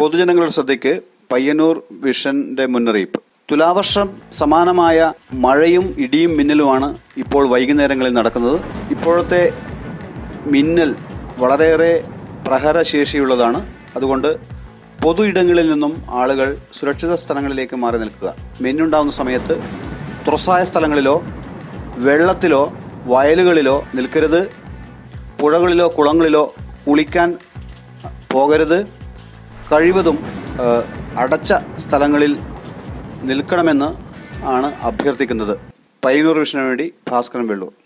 പൊതുജനങ്ങളുടെ ശ്രദ്ധയ്ക്ക് പയ്യന്നൂർ വിഷന്റെ മുന്നറിയിപ്പ് തുലാവർഷം സമാനമായ മഴയും ഇടിയും മിന്നലുമാണ് ഇപ്പോൾ വൈകുന്നേരങ്ങളിൽ നടക്കുന്നത് ഇപ്പോഴത്തെ മിന്നൽ വളരെയേറെ പ്രഹരശേഷിയുള്ളതാണ് അതുകൊണ്ട് പൊതു ഇടങ്ങളിൽ നിന്നും ആളുകൾ സുരക്ഷിത സ്ഥലങ്ങളിലേക്ക് മാറി നിൽക്കുക മിന്നുണ്ടാവുന്ന സമയത്ത് തുറസായ സ്ഥലങ്ങളിലോ വെള്ളത്തിലോ വയലുകളിലോ നിൽക്കരുത് പുഴകളിലോ കുളങ്ങളിലോ കുളിക്കാൻ പോകരുത് കഴിവതും ആ, അടച്ച സ്ഥലങ്ങളിൽ നിൽക്കണമെന്ന് ആണ് അഭ്യർത്ഥിക്കുന്നത് പയ്യന്നൂർ വിഷന് വേണ്ടി ഭാസ്കരൻ വെള്ളൂർ